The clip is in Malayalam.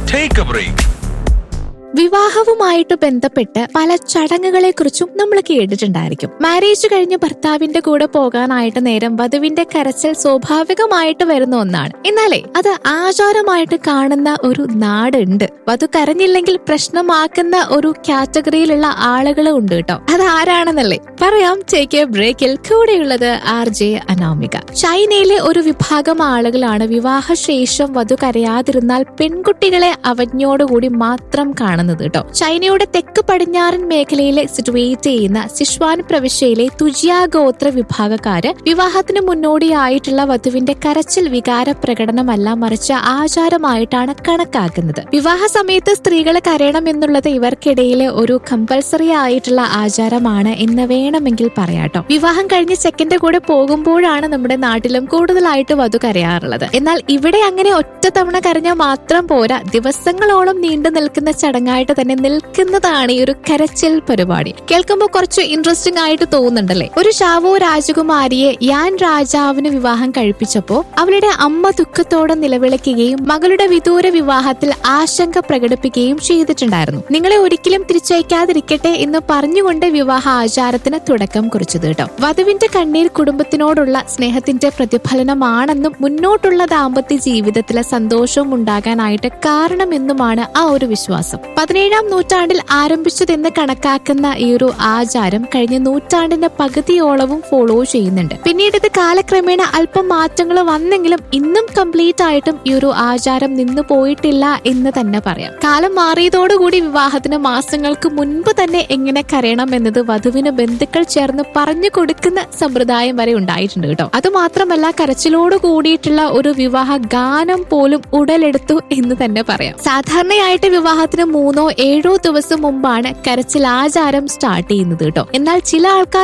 Take a break. വിവാഹവുമായിട്ട് ബന്ധപ്പെട്ട് പല ചടങ്ങുകളെ കുറിച്ചും നമ്മൾ കേട്ടിട്ടുണ്ടായിരിക്കും മാരേജ് കഴിഞ്ഞ് ഭർത്താവിന്റെ കൂടെ പോകാനായിട്ട് നേരം വധുവിന്റെ കരച്ചിൽ സ്വാഭാവികമായിട്ട് വരുന്ന ഒന്നാണ് എന്നാലേ അത് ആചാരമായിട്ട് കാണുന്ന ഒരു നാടുണ്ട് വധു കരഞ്ഞില്ലെങ്കിൽ പ്രശ്നമാക്കുന്ന ഒരു കാറ്റഗറിയിലുള്ള ആളുകളും ഉണ്ട് കേട്ടോ അത് ആരാണെന്നല്ലേ പറയാം ടേക്ക് എ ബ്രേക്കിൽ കൂടെയുള്ളത് ആർ ജെ അനാമിക ചൈനയിലെ ഒരു വിഭാഗം ആളുകളാണ് വിവാഹശേഷം വധു കരയാതിരുന്നാൽ പെൺകുട്ടികളെ അവജ്ഞയോടുകൂടി മാത്രം കാണുന്നത് കേട്ടോ ചൈനയുടെ തെക്ക് പടിഞ്ഞാറൻ മേഖലയിലെ സിറ്റുവേറ്റ് ചെയ്യുന്ന സിഷ്വാൻ പ്രവിശ്യയിലെ തുജിയ ഗോത്ര വിഭാഗക്കാര് വിവാഹത്തിന് മുന്നോടിയായിട്ടുള്ള വധുവിന്റെ കരച്ചിൽ വികാര പ്രകടനമല്ല മറിച്ച് ആചാരമായിട്ടാണ് കണക്കാക്കുന്നത് വിവാഹ സമയത്ത് സ്ത്രീകൾ കരയണം എന്നുള്ളത് ഇവർക്കിടയിലെ ഒരു കമ്പൽസറി ആയിട്ടുള്ള ആചാരമാണ് എന്ന് വേണമെങ്കിൽ പറയാട്ടോ വിവാഹം കഴിഞ്ഞ് ചെക്കന്റെ കൂടെ പോകുമ്പോഴാണ് നമ്മുടെ നാട്ടിലും കൂടുതലായിട്ട് വധു കരയാറുള്ളത് എന്നാൽ ഇവിടെ അങ്ങനെ ഒറ്റ തവണ കരഞ്ഞാൽ മാത്രം പോരാ ദിവസങ്ങളോളം നീണ്ടു നിൽക്കുന്ന ചടങ്ങായിട്ട് തന്നെ നിൽക്കുന്നതാണ് ഈ ഒരു കരച്ചിൽ പരിപാടി കേൾക്കുമ്പോൾ കുറച്ച് ഇൻട്രസ്റ്റിംഗ് ആയിട്ട് തോന്നുന്നുണ്ടല്ലേ ഒരു ഷാവോ രാജകുമാരിയെ യാൻ രാജാവിന് വിവാഹം കഴിപ്പിച്ചപ്പോ അവളുടെ അമ്മ ദുഃഖത്തോടെ നിലവിളിക്കുകയും മകളുടെ വിദൂര വിവാഹത്തിൽ ആശങ്ക പ്രകടിപ്പിക്കുകയും ചെയ്തിട്ടുണ്ടായിരുന്നു നിങ്ങളെ ഒരിക്കലും തിരിച്ചയക്കാതിരിക്കട്ടെ എന്ന് പറഞ്ഞുകൊണ്ട് വിവാഹ ആചാരത്തിന് തുടക്കം കുറിച്ചത് കേട്ടോ വധുവിന്റെ കണ്ണീർ കുടുംബത്തിനോടുള്ള സ്നേഹത്തിന്റെ പ്രതിഫലനമാണെന്നും മുന്നോട്ടുള്ള ദാമ്പത്യ ജീവിതത്തിലെ സന്തോഷവും ഉണ്ടാകാനായിട്ട് കാരണമെന്നുമാണ് ആ ഒരു വിശ്വാസം പതിനേഴാം നൂറ്റാണ്ടിൽ ആരംഭിച്ചതെന്ന് കണക്കാക്കുന്ന ഈ ഒരു ആചാരം കഴിഞ്ഞ നൂറ്റാണ്ടിന്റെ പകുതിയോളവും ഫോളോ ചെയ്യുന്നുണ്ട് പിന്നീട് ഇത് കാലക്രമേണ അല്പം മാറ്റങ്ങൾ വന്നെങ്കിലും ഇന്നും കംപ്ലീറ്റ് ആയിട്ടും ഈ ഒരു ആചാരം നിന്നു പോയിട്ടില്ല എന്ന് തന്നെ പറയാം കാലം മാറിയതോടുകൂടി വിവാഹത്തിന് മാസങ്ങൾക്ക് മുൻപ് തന്നെ എങ്ങനെ കരയണം എന്നത് വധുവിന് ബന്ധുക്കൾ ചേർന്ന് പറഞ്ഞു കൊടുക്കുന്ന സമ്പ്രദായം വരെ ഉണ്ടായിട്ടുണ്ട് കേട്ടോ അതുമാത്രമല്ല കരച്ചിലോട് കൂടിയിട്ടുള്ള ഒരു വിവാഹ ഗാനം പോലും ഉടലെടുത്തു എന്ന് തന്നെ പറയാം സാധാരണയായിട്ട് വിവാഹത്തിന് മൂന്നോ ഏഴോ ദിവസം മുമ്പാണ് കരച്ചിൽ ആചാരം സ്റ്റാർട്ട് ചെയ്യുന്നത് കേട്ടോ എന്നാൽ ചില ആൾക്കാർ